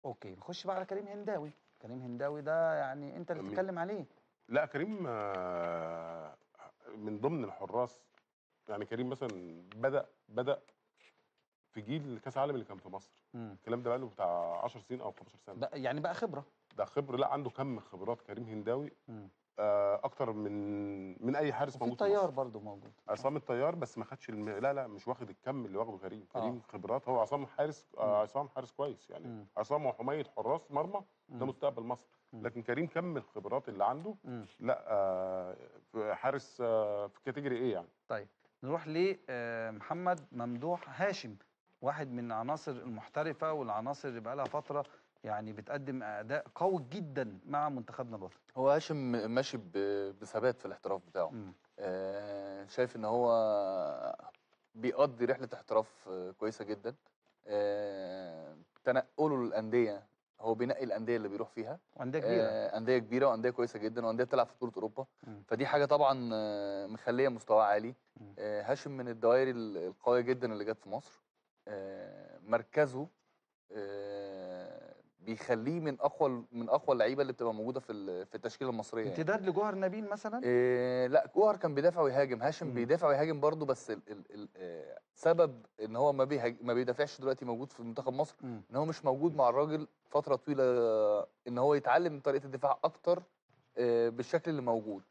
اوكي نخش بقى على كريم هنداوي كريم هنداوي ده يعني انت اللي مين؟ بتتكلم عليه لا كريم آه، من ضمن الحراس يعني كريم مثلا بدا بدا في جيل كاس العالم اللي كان في مصر مم. الكلام ده بقى له بتاع 10 سنين او 15 سنه بقى يعني بقى خبره ده خبر لا عنده كم خبرات كريم هنداوي مم. آه، اكتر من من اي حارس وفي موجود في الطيار مصر برضه موجود عصام الطيار بس ما خدش الم... لا لا مش واخد الكم اللي واخده كريم آه. كريم خبرات هو عصام حارس مم. آه عصام حارس كويس يعني مم. عصام وحميد حراس مرمى ده مم. مستقبل مصر مم. لكن كريم كم الخبرات اللي عنده مم. لا آه في حارس آه في كاتيجوري ايه يعني طيب نروح لمحمد ممدوح هاشم واحد من العناصر المحترفه والعناصر اللي بقى لها فتره يعني بتقدم اداء قوي جدا مع منتخبنا الوطني هو هاشم ماشي ب- بثبات في الاحتراف بتاعه مم. آه، شايف ان هو بيقضي رحله احتراف آه، كويسه جدا آه، تنقله للانديه هو بينقي الانديه اللي بيروح فيها وانديه كبيره آه، انديه كبيره وانديه كويسه جدا وانديه بتلعب في بطوله اوروبا مم. فدي حاجه طبعا آه، مخليه مستواه عالي مم. آه، هاشم من الدوائر ال- القويه جدا اللي جت في مصر آه، مركزه آه، بيخليه من اقوى من اقوى اللعيبه اللي بتبقى موجوده في ال- في التشكيله المصريه يعني. امتداد لجوهر نبيل مثلا إيه لا جوهر كان بيدافع ويهاجم هاشم مم. بيدافع ويهاجم برضه بس ال ال ال آه، سبب ان هو ما بيهاج ما بيدافعش دلوقتي موجود في منتخب مصر مم. ان هو مش موجود مع الراجل فتره طويله آه، ان هو يتعلم طريقه الدفاع اكتر آه، بالشكل اللي موجود